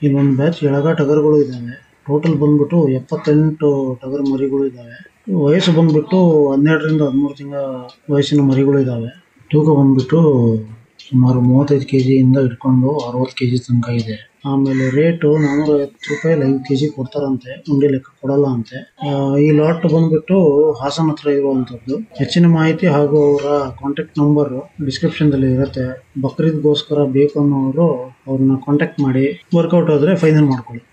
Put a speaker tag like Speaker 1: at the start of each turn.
Speaker 1: ಇಲ್ಲೊಂದು ಬ್ಯಾಚ್ ಎಳಗ ಟಗರುಗಳು ಇದ್ದಾವೆ ಟೋಟಲ್ ಬಂದ್ಬಿಟ್ಟು ಎಪ್ಪತ್ತೆಂಟು ಟಗರು ಮರಿಗಳು ಇದ್ದಾವೆ ವಯಸ್ಸು ಬಂದ್ಬಿಟ್ಟು ಹನ್ನೆರಡರಿಂದ ಹದಿಮೂರು ತಿಂಗಳ ವಯಸ್ಸಿನ ಮರಿಗಳು ಇದ್ದಾವೆ ತೂಕ ಬಂದ್ಬಿಟ್ಟು ಸುಮಾರು ಮೂವತ್ತೈದು ಕೆ ಜಿಯಿಂದ ಹಿಡ್ಕೊಂಡು ಅರವತ್ತು ಕೆ ಜಿ ತನಕ ಇದೆ ಆಮೇಲೆ ರೇಟು ನಾನ್ನೂರ ಐವತ್ತು ರೂಪಾಯಲ್ಲಿ ಐದು ಕೆ ಜಿ ಕೊಡ್ತಾರಂತೆ ಉಂಡೆ ಲೆಕ್ಕ ಕೊಡಲ್ಲ ಅಂತೆ ಆ, ಈ ಲಾಟ್ ಬಂದ್ಬಿಟ್ಟು ಹಾಸನ ಹತ್ರ ಇರುವಂಥದ್ದು ಹೆಚ್ಚಿನ ಮಾಹಿತಿ ಹಾಗೂ ಅವರ ಕಾಂಟ್ಯಾಕ್ಟ್ ನಂಬರ್ ಡಿಸ್ಕ್ರಿಪ್ಷನ್ದಲ್ಲಿ ಇರುತ್ತೆ ಬಕ್ರೀದ್ಗೋಸ್ಕರ ಬೇಕು ಅನ್ನೋರು ಅವ್ರನ್ನ ಕಾಂಟ್ಯಾಕ್ಟ್ ಮಾಡಿ ವರ್ಕೌಟ್ ಆದರೆ ಫೈನಲ್ ಮಾಡ್ಕೊಳ್ಳಿ